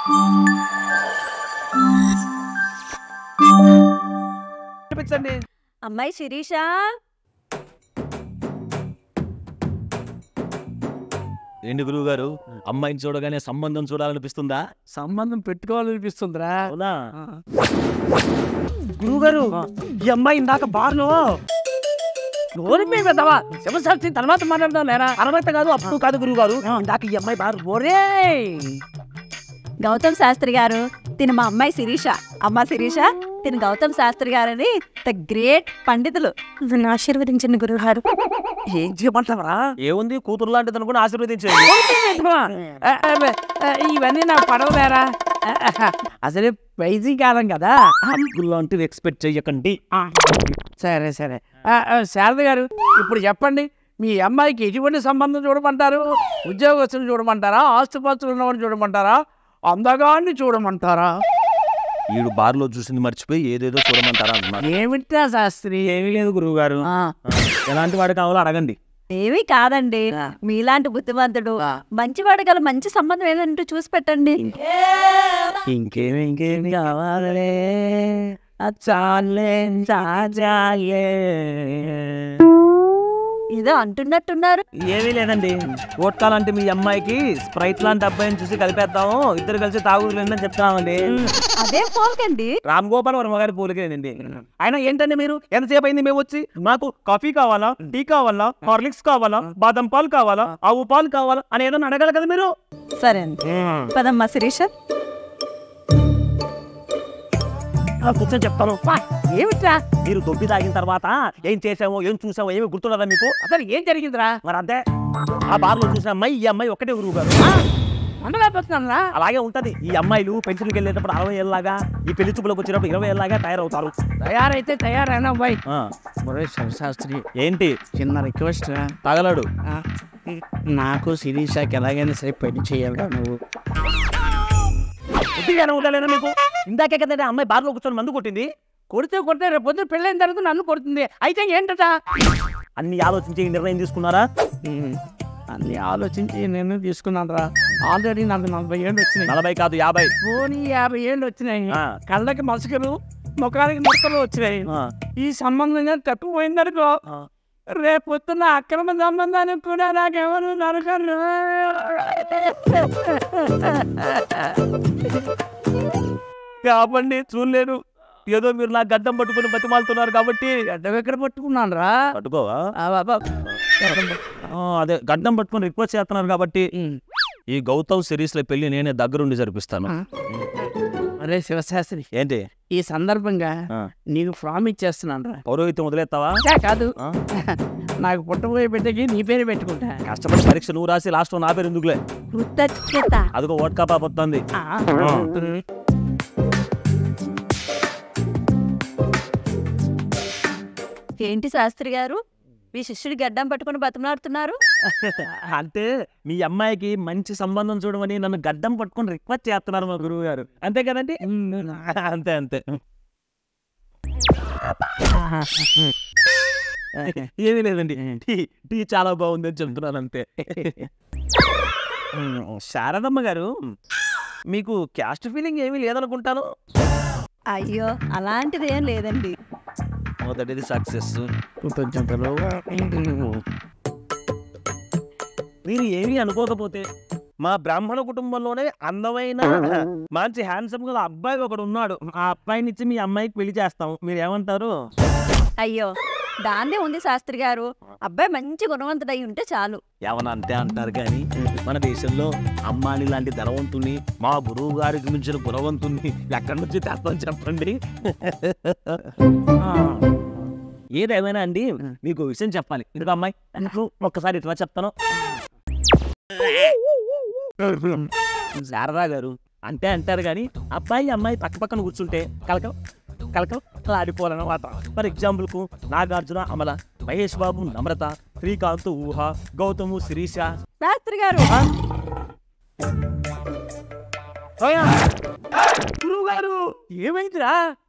చూపించండి అమ్మాయి శిరీష ఏంటి గురువు గారు అమ్మాయిని చూడగానే సంబంధం చూడాలనిపిస్తుందా సంబంధం పెట్టుకోవాలనిపిస్తుందిరా అవునా గురువుగారు ఈ అమ్మాయి ఇందాక బార్లో నోరిపోయి పెద్దవా శివశాస్త్రి తర్వాత మాట్లాడదాం లేరా అరవై కాదు అప్పుడు కాదు గురువు గారు ఇందాక ఈ అమ్మాయి బార్ ఒరే గౌతమ్ శాస్త్రి గారు తిన మా అమ్మాయి శిరీష అమ్మ శిరీష తిన గౌతమ్ శాస్త్రి గారని ద గ్రేట్ పండితులు నన్ను ఆశీర్వదించండి గురుగారు ఏం చేయమంటావరా ఏముంది కూతురు లాంటిది అనుకుని ఆశీర్వదించేది ఇవన్నీ నాకు పడవలేరా అసలే వైజీ కాలం కదా లాంటివి ఎక్స్పెక్ట్ చెయ్యకండి ఆ, సరే సరే ఆ, ఆ, శారద గారు ఇప్పుడు చెప్పండి మీ అమ్మాయికి ఎటువంటి సంబంధం చూడమంటారు ఉద్యోగస్తులు చూడమంటారా ఆస్తుపాస్తులు ఉన్నవాడిని చూడమంటారా అందగాన్ని చూడమంటారా ఈడు బార్లో చూసింది మర్చిపోయి ఏదేదో చూడమంటారా అంటున్నారు ఏమిటా శాస్త్రి ఏమీ లేదు గురువు గారు ఆ, ఎలాంటి వాడు కావాలో అడగండి ఏమీ కాదండి ఆ. మీలాంటి బుద్ధిమంతుడు ఆ. మంచివాడు గల మంచి సంబంధం ఏదంటూ చూసి పెట్టండి ఇంకేమి ఇంకేమి కావాలే చాలే చాలే ఏదో అంటున్నట్టున్నారు ఏమీ లేదండి ఓట్కా లాంటి మీ అమ్మాయికి స్ప్రైట్ లాంటి అబ్బాయిని చూసి కలిపేద్దాము ఇద్దరు కలిసి తాగుతుందని చెప్తామండి అదే పోకండి రామ్ గోపాల్ వర్మ గారి పోలికేనండి ఆయన ఏంటండి మీరు ఎంతసేపు అయింది మేము వచ్చి మాకు కాఫీ కావాలా టీ కావాలా హార్లిక్స్ కావాలా బాదం పాలు కావాలా ఆవు పాలు కావాలా అని ఏదైనా అడగాలి కదా మీరు సరే అండి పదమ్మా శిరీష కూర్చొని చెప్తాను ఏమిట్రా మీరు దొబ్బి తాగిన తర్వాత ఏం చేసామో ఏం చూసామో ఏమి గుర్తున్నదా మీకు అసలు ఏం జరిగిందిరా మరి అంతే ఆ బార్లో చూసిన అమ్మాయి ఈ అమ్మాయి ఒకటే గురువు గారు మండలేకపోతున్నారా అలాగే ఉంటది ఈ అమ్మాయిలు పెన్షన్కి వెళ్ళేటప్పుడు అరవై ఏళ్ళలాగా ఈ పెళ్లి చూపులకు వచ్చినప్పుడు ఇరవై ఏళ్ళలాగా తయారవుతారు తయారైతే తయారైనా అబ్బాయి ఆ, ఒరే శివశాస్త్రి ఏంటి చిన్న రిక్వెస్ట్ రా తగలడు ఆ, నాకు శిరీషాకి ఎలాగైనా సరే పెళ్లి చేయాలిరా నువ్వు బుద్ధిగానే ఉండాలేనా మీకు ఇందాకే కదండి ఆ అమ్మాయి బార్లో కూర్చొని మందు కొట్టింది కొడితే కొడితే రేపు పొద్దున పెళ్ళైన తర్వాత నన్ను కొడుతుంది అయితే ఏంటట అన్ని ఆలోచించి ఈ నిర్ణయం తీసుకున్నారా అన్ని ఆలోచించి నేను తీసుకున్నాను రా ఆల్రెడీ నాకు నలభై ఏళ్ళు వచ్చినాయి నలభై కాదు యాభై పోనీ యాభై ఏళ్ళు వచ్చినాయి ఆ, కళ్ళకి మసకలు ముఖానికి ముక్కలు వచ్చినాయి ఆ, ఈ సంబంధంగా తప్పిపోయిందనుకో ఆ. రేపు పొద్దున్న అక్రమ సంబంధానికి కూడా నాకెవరు నరకరు కాపండి చూడలేరు ఏదో మీరు నా గడ్డం పట్టుకుని బతిమాలుతున్నారు కాబట్టి గడ్డం ఎక్కడ పట్టుకున్నాను రా పట్టుకోవా ఆ బాబా. ఆ, అదే గడ్డం పట్టుకుని రిక్వెస్ట్ చేస్తున్నారు కాబట్టి ఉమ్. ఈ గౌతమ్ సిరీస్ లో పెళ్లి నేనే దగ్గరుండి జరిపిస్తాను ఆ. అరే శివశాస్త్రి ఏంటి ఈ సందర్భంగా ఆ. నీకు ఫ్రామ్ ఇచ్చేస్తున్నాను రా పౌరోహిత్యం వదిలేస్తావా కాదు ఆ? నాకు పుట్టబోయే బిడ్డకి నీ పేరు పెట్టుకుంటా కష్టపడి పరీక్ష నువ్వు రాసి లాస్ట్ నా పేరు ఎందుకులే కృతజ్ఞత అదిగో ఓట్కా పాప వస్తుంది ఆ. ఏంటి శాస్త్రి గారు మీ శిష్యుడి గడ్డం పట్టుకుని బతిమలాడుతున్నారు అంటే మీ అమ్మాయికి మంచి సంబంధం చూడమని నన్ను గడ్డం పట్టుకొని రిక్వెస్ట్ చేస్తున్నారు మా గురువు గారు అంతే కదండి అంతే అంతే ఏమీ లేదండి టీ టీ చాలా బాగుంది అని చెప్తున్నాను అంతే శారదమ్మ గారు మీకు క్యాస్ట్ ఫీలింగ్ ఏమీ లేదనుకుంటాను అయ్యో అలాంటిది ఏం లేదండి మొదటిది సక్సెస్ కృతజ్ఞతలు మీరు ఏమీ అనుకోకపోతే మా బ్రాహ్మణ కుటుంబంలోనే అందమైన మంచి హ్యాండ్సమ్ గా అబ్బాయి ఒకడు ఉన్నాడు ఆ అబ్బాయిని ఇచ్చి మీ అమ్మాయికి పెళ్లి చేస్తాం మీరు ఏమంటారు అయ్యో దాన్నే ఉంది శాస్త్రి గారు అబ్బాయి మంచి గుణవంతుడై ఉంటే చాలు ఏమన్నా అంతే అంటారు కానీ మన దేశంలో అమ్మాని లాంటి ధనవంతుని మా గురువు గారికి మించిన గుణవంతుని ఎక్కడి నుంచి తెస్తాం చెప్పండి ఏదేమైనా అండి మీకు ఓ విషయం చెప్పాలి ఎందుకు అమ్మాయి నీకు ఒక్కసారి ఇట్లా చెప్తాను శారదా గారు అంటే అంటారు కానీ అబ్బాయి అమ్మాయి పక్క పక్కన కూర్చుంటే కలకం కలకం ఆడిపోవాలన్నమాట ఫర్ ఎగ్జాంపుల్కు నాగార్జున అమల మహేష్ బాబు నమ్రత శ్రీకాంత్ ఊహ గౌతము శిరీష శాస్త్రి గారు గురువు గారు ఏమైందిరా